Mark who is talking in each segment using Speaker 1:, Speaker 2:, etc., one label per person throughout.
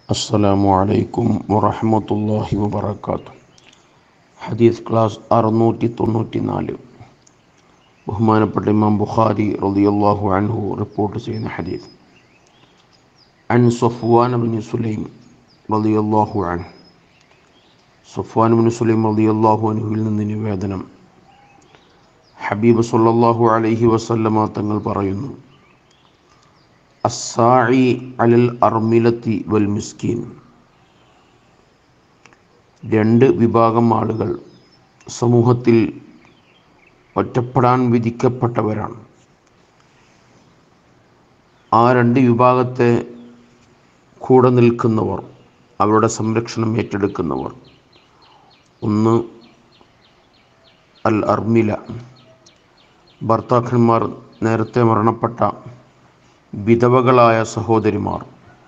Speaker 1: അസ്സലാമു അലൈക്കും വറഹ്മത്തുള്ളാഹി വബറകാതുഹു ഹദീസ് ക്ലാസ് അറുന്നൂറ്റി തൊണ്ണൂറ്റി നാല് ബഹുമാനപ്പെട്ട ഇമാം ബുഖാരി റളിയല്ലാഹു അൻഹു റിപ്പോർട്ട് ചെയ്യുന്ന ഹദീസ് അൻ സഫ്വാൻ ബിൻ സുലൈം റളിയല്ലാഹു അൻഹു സഫ്വാൻ ബിൻ സുലൈം റളിയല്ലാഹു അൻഹുവിൽ നിന്ന് നിവേദനം ഹബീബ് സല്ലല്ലാഹു അലൈഹി വസല്ലമ തങ്ങൾ പറയുന്നു അസായി അലൽ അർമിലത്തി വൽ മിസ്കീൻ രണ്ട് വിഭാഗം ആളുകൾ സമൂഹത്തിൽ ഒറ്റപ്പെടാൻ വിധിക്കപ്പെട്ടവരാണ് ആ രണ്ട് വിഭാഗത്തെ കൂടെ നിൽക്കുന്നവർ അവരുടെ സംരക്ഷണം ഏറ്റെടുക്കുന്നവർ ഒന്ന് അൽ അർമില ഭർത്താക്കന്മാർ നേരത്തെ മരണപ്പെട്ട വിധവകളായ സഹോദരിമാർ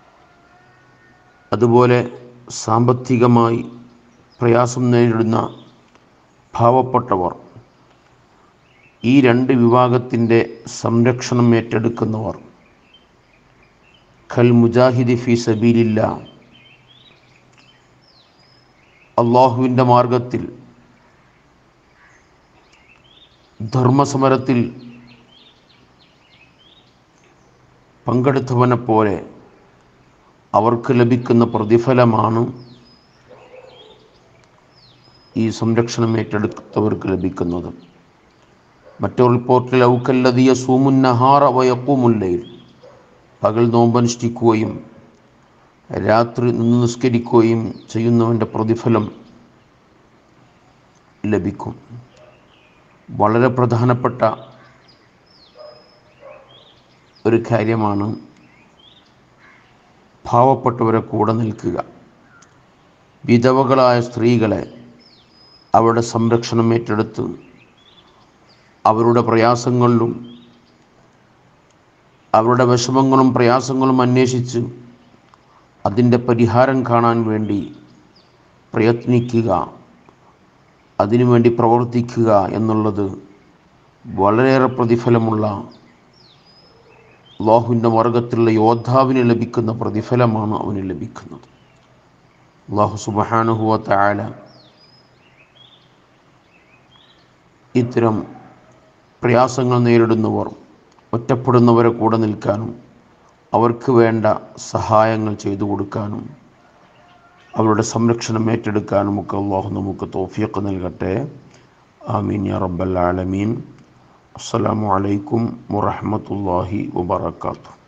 Speaker 1: അതുപോലെ സാമ്പത്തികമായി പ്രയാസം നേരിടുന്ന പാവപ്പെട്ടവർ ഈ രണ്ട് വിഭാഗത്തിൻ്റെ സംരക്ഷണം ഏറ്റെടുക്കുന്നവർ ഖൽ മുജാഹിദി ഫി സബീലില്ല അള്ളാഹുവിൻ്റെ മാർഗത്തിൽ ധർമ്മസമരത്തിൽ പങ്കെടുത്തവനെ പോലെ അവർക്ക് ലഭിക്കുന്ന പ്രതിഫലമാണ് ഈ സംരക്ഷണം ഏറ്റെടുത്തവർക്ക് ലഭിക്കുന്നത് മറ്റൊരു റിപ്പോർട്ടിൽ ഔക്കല്ലതിയ സൂമുന്നഹാറ വയക്കൂമുല്ലയിൽ പകൽ നോമ്പനുഷ്ഠിക്കുകയും രാത്രി നിന്ന് നിസ്കരിക്കുകയും ചെയ്യുന്നവൻ്റെ പ്രതിഫലം ലഭിക്കും വളരെ പ്രധാനപ്പെട്ട ഒരു കാര്യമാണ് പാവപ്പെട്ടവരെ കൂടെ നിൽക്കുക വിധവകളായ സ്ത്രീകളെ അവരുടെ സംരക്ഷണം ഏറ്റെടുത്ത് അവരുടെ പ്രയാസങ്ങളിലും അവരുടെ വിഷമങ്ങളും പ്രയാസങ്ങളും അന്വേഷിച്ച് അതിൻ്റെ പരിഹാരം കാണാൻ വേണ്ടി പ്രയത്നിക്കുക അതിനുവേണ്ടി പ്രവർത്തിക്കുക എന്നുള്ളത് വളരെയേറെ പ്രതിഫലമുള്ള അള്ളാഹുവിൻ്റെ മാർഗത്തിലുള്ള യോദ്ധാവിന് ലഭിക്കുന്ന പ്രതിഫലമാണ് അവന് ലഭിക്കുന്നത് അള്ളാഹു സുബഹാനുഹുവ താല ഇത്തരം പ്രയാസങ്ങൾ നേരിടുന്നവർ ഒറ്റപ്പെടുന്നവരെ കൂടെ നിൽക്കാനും അവർക്ക് വേണ്ട സഹായങ്ങൾ ചെയ്തു കൊടുക്കാനും അവരുടെ സംരക്ഷണം ഏറ്റെടുക്കാനും ഒക്കെ അള്ളാഹു നമുക്ക് തോഫിയൊക്കെ നൽകട്ടെ ആമീൻ യാ റബ്ബൽ ആലമീൻ അസ്സലാമു അലൈക്കും വറഹ്മത്തുള്ളാഹി വബറകാതുഹു